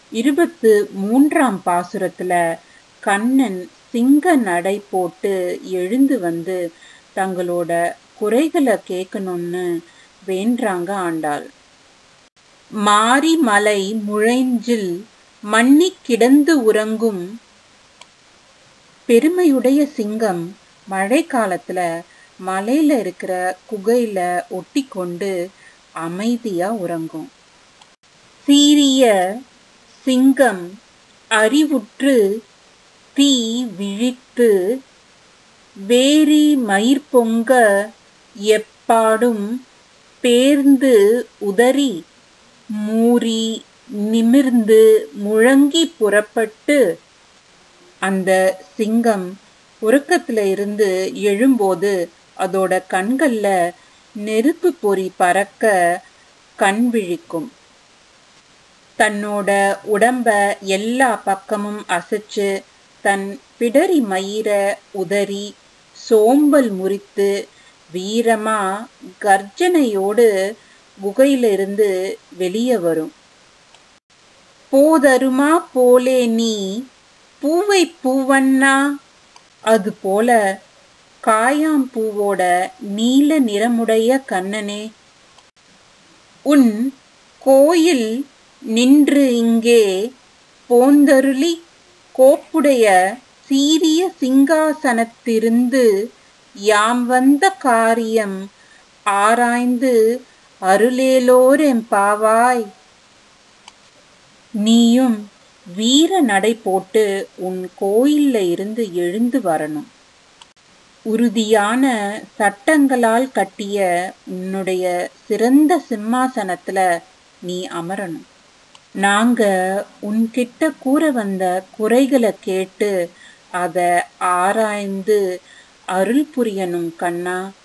இருபத்து மூன்றாம் பாசுரத்துல கண்ணன் சிங்க நடை போட்டு எழுந்து வந்து தங்களோட குறைகளை கேட்கணும்னு வேண்டுறாங்க ஆண்டாள் மாரி மலை முழைஞ்சில் மன்னி கிடந்து உறங்கும் பெருமையுடைய சிங்கம் மழை காலத்துல மலையில இருக்கிற குகையில ஒட்டி கொண்டு அமைதியா உறங்கும் சீரிய சிங்கம் அறிவுற்று தீ விழித்து வேரி மயிர் பொங்க எப்பாடும் பேர்ந்து உதறி மூறி நிமிர்ந்து முழங்கி புறப்பட்டு அந்த சிங்கம் உறக்கத்துல இருந்து எழும்போது அதோட கண்கள்ல நெருப்பு பொறி பறக்க கண் விழிக்கும் தன்னோட உடம்ப எல்லா பக்கமும் அசைச்சு தன் பிடரி மயிர உதறி சோம்பல் முறித்து வீரமா கர்ஜனையோடு குகையிலிருந்து வெளியே வரும் போதருமா போலே நீ பூவை பூவண்ணா அது போல காயாம்பூவோட நீல நிறமுடைய கண்ணனே உன் கோயில் நின்று இங்கே போந்தருளி கோப்புடைய சீரிய சிங்காசனத்திருந்து யாம் வந்த காரியம் ஆராய்ந்து அருளேலோரெம்பாவாய் நீயும் வீர நடை போட்டு உன் கோயில்ல இருந்து எழுந்து வரணும் உறுதியான சட்டங்களால் கட்டிய உன்னுடைய சிறந்த சிம்மாசனத்துல நீ அமரணும் நாங்க உன்கிட்ட கூற வந்த குறைகளை கேட்டு அத ஆராய்ந்து அருள் புரியணும் கண்ணா